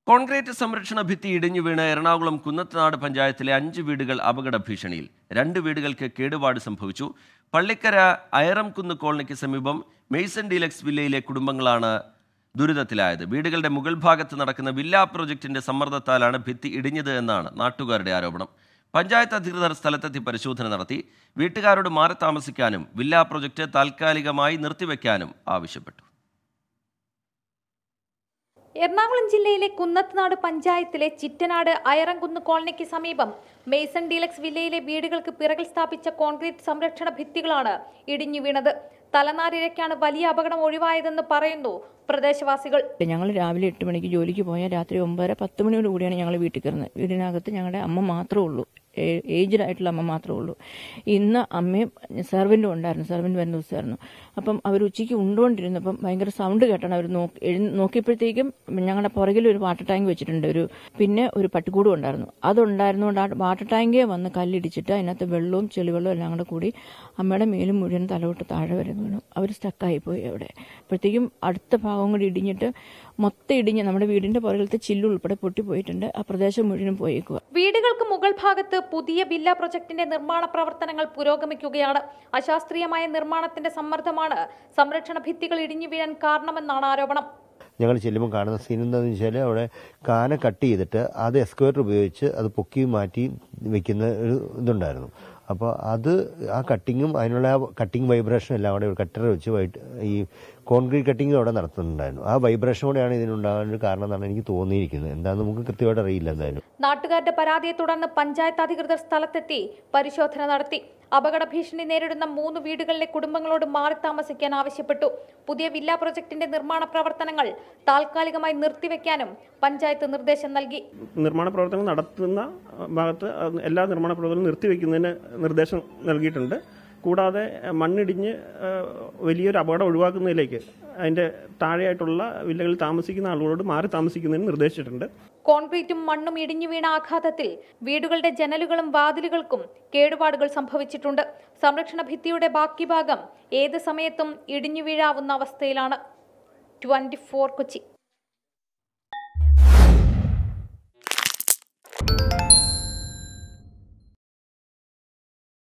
concrete സംരക്ഷണ ഭിത്തി ഇടിഞ്ഞു വീണ് എറണാകുളം കുന്നത്തനാട് പഞ്ചായത്തിലെ അഞ്ച് വീടുകൾ അപകട ഭീഷണിയിൽ രണ്ട് വീടുകൾക്ക് കേടുപാട് സംഭവിച്ചു പള്ളിക്കര അയറംകുന്ന് കോളനിക്ക് സമീപം മെയ്സൺ ഡീലക്സ് വില്ലയിലെ കുടുംബങ്ങളാണ് ദുരിതത്തിലായത് വീടുകളുടെ മുകൾ ഭാഗത്ത് നടക്കുന്ന വില്ലാ പ്രൊജക്ടിന്റെ സമ്മർദ്ദത്താലാണ് ഭിത്തി ഇടിഞ്ഞത് എന്നാണ് നാട്ടുകാരുടെ ആരോപണം പഞ്ചായത്ത് അധികൃതർ സ്ഥലത്തെത്തി പരിശോധന നടത്തി വീട്ടുകാരോട് മാറി താമസിക്കാനും വില്ലാ പ്രൊജക്ട് താൽക്കാലികമായി നിർത്തിവെക്കാനും ആവശ്യപ്പെട്ടു എറണാകുളം ജില്ലയിലെ കുന്നത്തുനാട് പഞ്ചായത്തിലെ ചിറ്റനാട് അയറംകുന്ന് കോളനിക്ക് സമീപം മേസൺ ഡീലക്സ് വില്ലയിലെ വീടുകൾക്ക് പിറകിൽ സ്ഥാപിച്ച കോൺക്രീറ്റ് സംരക്ഷണ ഭിത്തികളാണ് ഇടിഞ്ഞു വീണത് തലനാരിഴയ്ക്കാണ് വലിയ അപകടം ഒഴിവായതെന്ന് പറയുന്നു പ്രദേശവാസികൾ ഞങ്ങൾ രാവിലെ എട്ട് മണിക്ക് ജോലിക്ക് പോയാൽ രാത്രി ഒമ്പതര പത്ത് മണിയോട് കൂടിയാണ് ഞങ്ങൾ വീട്ടിൽ കയറുന്നത് വീടിനകത്ത് ഞങ്ങളുടെ അമ്മ മാത്രമേ ഉള്ളൂ ഏജ്ഡ് ആയിട്ടുള്ള അമ്മ മാത്രമേ ഉള്ളൂ ഇന്ന് അമ്മയും സെർവൻറ്റും ഉണ്ടായിരുന്നു സെർവൻറ്റ് വരുന്ന ദിവസമായിരുന്നു അപ്പം അവർ ഉച്ചയ്ക്ക് ഉണ്ടുകൊണ്ടിരുന്നപ്പം ഭയങ്കര സൗണ്ട് കേട്ടാണ് അവർ നോക്കി എഴുന്ന- നോക്കിയപ്പോഴത്തേക്കും ഞങ്ങളുടെ പുറകിൽ ഒരു വാട്ടർ ടാങ്ക് വെച്ചിട്ടുണ്ട് ഒരു പിന്നെ ഒരു പട്ടിക്കൂടും ഉണ്ടായിരുന്നു അതുണ്ടായിരുന്നുകൊണ്ട് ആ വാട്ടർ ടാങ്കേ വന്ന് കല്ലിടിച്ചിട്ട് അതിനകത്ത് വെള്ളവും ചെളിവെള്ളവും എല്ലാം കൂടെ കൂടി അമ്മയുടെ മേലും മുഴുവൻ തലവിട്ട് താഴെ വരെ വീണു അവർ സ്റ്റക്കായി പോയി അവിടെ അപ്പോഴത്തേക്കും അടുത്ത ഭാഗം കൂടി ഇടിഞ്ഞിട്ട് മൊത്തം ഇടിഞ്ഞ് നമ്മുടെ വീടിന്റെ പുറകിലത്തെ ചില്ല് ഉൾപ്പെടെ പൊട്ടിപ്പോയിട്ടുണ്ട് ആ പ്രദേശം മുഴുവനും പോയേക്കുക വീടുകൾക്ക് മുകൾ ഭാഗത്ത് പുതിയ വില്ല പ്രൊജക്ടിന്റെ നിർമ്മാണ പ്രവർത്തനങ്ങൾ പുരോഗമിക്കുകയാണ് അശാസ്ത്രീയമായ നിർമ്മാണത്തിന്റെ സമ്മർദ്ദമാണ് സംരക്ഷണ ഭിത്തികൾ ഇടിഞ്ഞു വീഴാൻ കാരണമെന്നാണ് ആരോപണം ഞങ്ങൾ ചെല്ലുമ്പോൾ കാണുന്ന സീൻ എന്താണെന്ന് വെച്ചാൽ അവിടെ കാന കട്ട് ചെയ്തിട്ട് അത് എക്സ്കവേറ്റർ ഉപയോഗിച്ച് അത് പൊക്കി മാറ്റി വെക്കുന്ന ഒരു ഇതുണ്ടായിരുന്നു അപ്പോൾ അത് ആ കട്ടിങ്ങും അതിനുള്ള കട്ടിങ് വൈബ്രേഷൻ എല്ലാം അവിടെ കട്ടർ വെച്ച് വൈറ്റ് ഈ കോൺക്രീറ്റ് കട്ടിങ് അവിടെ നടത്തുന്നുണ്ടായിരുന്നു ആ വൈബ്രേഷൻ കൂടെയാണ് ഇതിനുണ്ടാകാൻ ഒരു കാരണം എന്നാണ് എനിക്ക് തോന്നിയിരിക്കുന്നത് എന്താണെന്ന് നമുക്ക് കൃത്യമായിട്ട് അറിയില്ല എന്തായാലും നാട്ടുകാരുടെ പരാതിയെ തുടർന്ന് പഞ്ചായത്ത് അധികൃതർ സ്ഥലത്തെത്തി പരിശോധന നടത്തി അപകട ഭീഷണി നേരിടുന്ന മൂന്ന് വീടുകളിലെ കുടുംബങ്ങളോട് മാറി താമസിക്കാൻ ആവശ്യപ്പെട്ടു പുതിയ വില്ല പ്രൊജക്ടിന്റെ നിർമ്മാണ പ്രവർത്തനങ്ങൾ താൽക്കാലികമായി നിർത്തിവെക്കാനും പഞ്ചായത്ത് നിർദ്ദേശം നൽകി നിർമ്മാണ പ്രവർത്തനങ്ങൾ നടത്തുന്ന ഭാഗത്ത് എല്ലാ നിർമ്മാണ പ്രവർത്തനങ്ങളും നിർത്തിവെക്കുന്നതിന് നിർദ്ദേശം നൽകിയിട്ടുണ്ട് കൂടാതെ മണ്ണിടിഞ്ഞ് ഏഹ്, വലിയൊരു അപകടം ഒഴിവാക്കുന്നതിലേക്ക് അതിൻ്റെ താഴെയായിട്ടുള്ള വില്ലകളിൽ താമസിക്കുന്ന ആളുകളോട് മാറി താമസിക്കുന്നതിന് നിർദ്ദേശിച്ചിട്ടുണ്ട് കോൺക്രീറ്റും മണ്ണും ഇടിഞ്ഞു വീണ ആഘാതത്തിൽ വീടുകളുടെ ജനലുകളും വാതിലുകൾക്കും കേടുപാടുകൾ സംഭവിച്ചിട്ടുണ്ട് സംരക്ഷണ ഭിത്തിയുടെ ബാക്കി ഭാഗം ഏത് സമയത്തും ഇടിഞ്ഞു വീഴാവുന്ന അവസ്ഥയിലാണ് ട്വന്റി കൊച്ചി